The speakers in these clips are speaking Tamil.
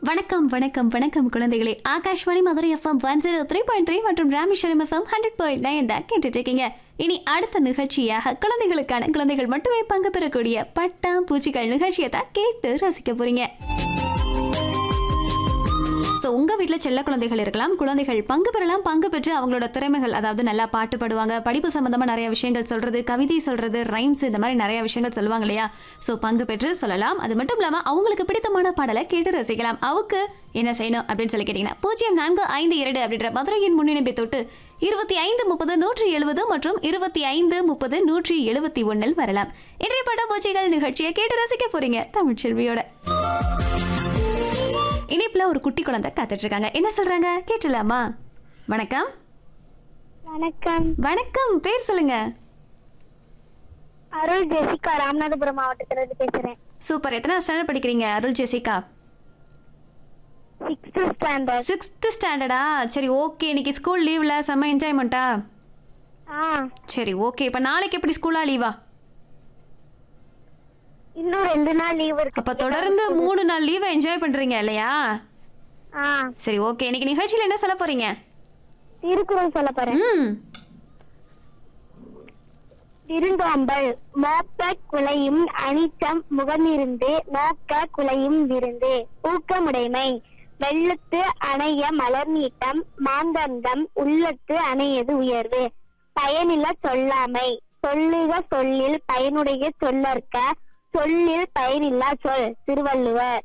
வணக்கம் வணக்கம் வணக்கம் குழந்தைகளே Akashvani Madurai FM one zero three point three மற்றும் Rameswaram FM hundred point nine தான் கேட்டுட்டு இருக்கீங்க இனி அடுத்த நிகழ்ச்சியாக குழந்தைகளுக்கான குழந்தைகள் மட்டுமே பங்கு பெறக்கூடிய பட்டா பூச்சிகள் நிகழ்ச்சியை தான் கேட்டு ரசிக்க போறீங்க ஸோ உங்கள் வீட்டில் செல்ல குழந்தைகள் இருக்கலாம் குழந்தைகள் பங்கு பெறலாம் பங்கு பெற்று அவங்களோட திறமைகள் அதாவது நல்லா பாட்டு பாடுவாங்க படிப்பு சம்மந்தமாக நிறைய விஷயங்கள் சொல்கிறது கவிதை சொல்கிறது ரைம்ஸ் இந்த மாதிரி நிறைய விஷயங்கள் சொல்லுவாங்க இல்லையா ஸோ பங்கு பெற்று சொல்லலாம் அது மட்டும் இல்லாமல் அவங்களுக்கு பிடித்தமான பாடலை கேட்டு ரசிக்கலாம் அவுக்கு என்ன செய்யணும் அப்படின்னு சொல்லி கேட்டிங்கன்னா பூஜ்ஜியம் நான்கு ஐந்து இரண்டு அப்படின்ற மதுரையின் முன்னிணைப்பை தொட்டு இருபத்தி ஐந்து முப்பது நூற்றி எழுபது மற்றும் இருபத்தி ஐந்து முப்பது நூற்றி எழுபத்தி ஒன்றில் வரலாம் இன்றைய பட்டாம்பூச்சிகள் நிகழ்ச்சியை கேட்டு ரசிக்க போறீங்க தமிழ்ச்செல்வியோட இணைப்புல ஒரு குட்டி குழந்தை காத்துட்டு இருக்காங்க என்ன சொல்றாங்க கேட்டலாமா வணக்கம் வணக்கம் வணக்கம் பேர் சொல்லுங்க அருள் ஜெசிகா ராமநாதபுரம் மாவட்டத்துல இருந்து பேசுறேன் சூப்பர் எத்தனை ஸ்டாண்டர்ட் படிக்கிறீங்க Arul Jessica sixth standard sixth ஸ்டாண்டர்டா சரி ஓகே இன்னைக்கு ஸ்கூல் லீவ்ல செம்ம என்ஜாய்மெண்ட்டா ஆ சரி ஓகே இப்போ நாளைக்கு எப்படி ஸ்கூலா லீவா இன்னும் ரெண்டு நாள் லீவ் இருக்கு அப்ப தொடர்ந்து மூணு நாள் லீவை என்ஜாய் பண்றீங்க இல்லையா ஆ சரி ஓகே இன்னைக்கு நிகழ்ச்சியில என்ன சொல்ல போறீங்க திருக்குறள் சொல்ல போறேன் ம் விருந்தோம்பல் மோப்ப குலையும் அனிச்சம் முகமிருந்து நோக்க குலையும் விருந்து ஊக்கமுடைமை வெள்ளத்து அணைய மலர் நீட்டம் மாந்தந்தம் உள்ளத்து அணையது உயர்வு பயனில சொல்லாமை சொல்லுக சொல்லில் பயனுடைய சொல்லற்க சொல்லில் பயனில்லா சொல் திருவள்ளுவர்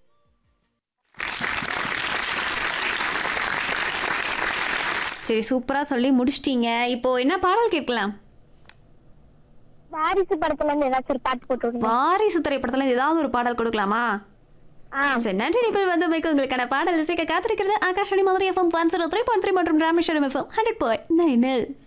சரி சூப்பரா சொல்லி முடிச்சிட்டீங்க இப்போ என்ன பாடல் கேட்கலாம் வாரிசு படத்துல இருந்து ஏதாச்சும் ஒரு பாட்டு போட்டு விடுங்க வாரிசு திரைப்படத்துல இருந்து ஏதாவது ஒரு பாடல் கொடுக்கலாமா ஆ சரி நன்றி நிபிள் வந்து வைக்க உங்களுக்கான பாடல் இசைக்க காத்திருக்கிறது Akashvani Madurai FM one zero three point three மற்றும் Rameswaram FM hundred point nine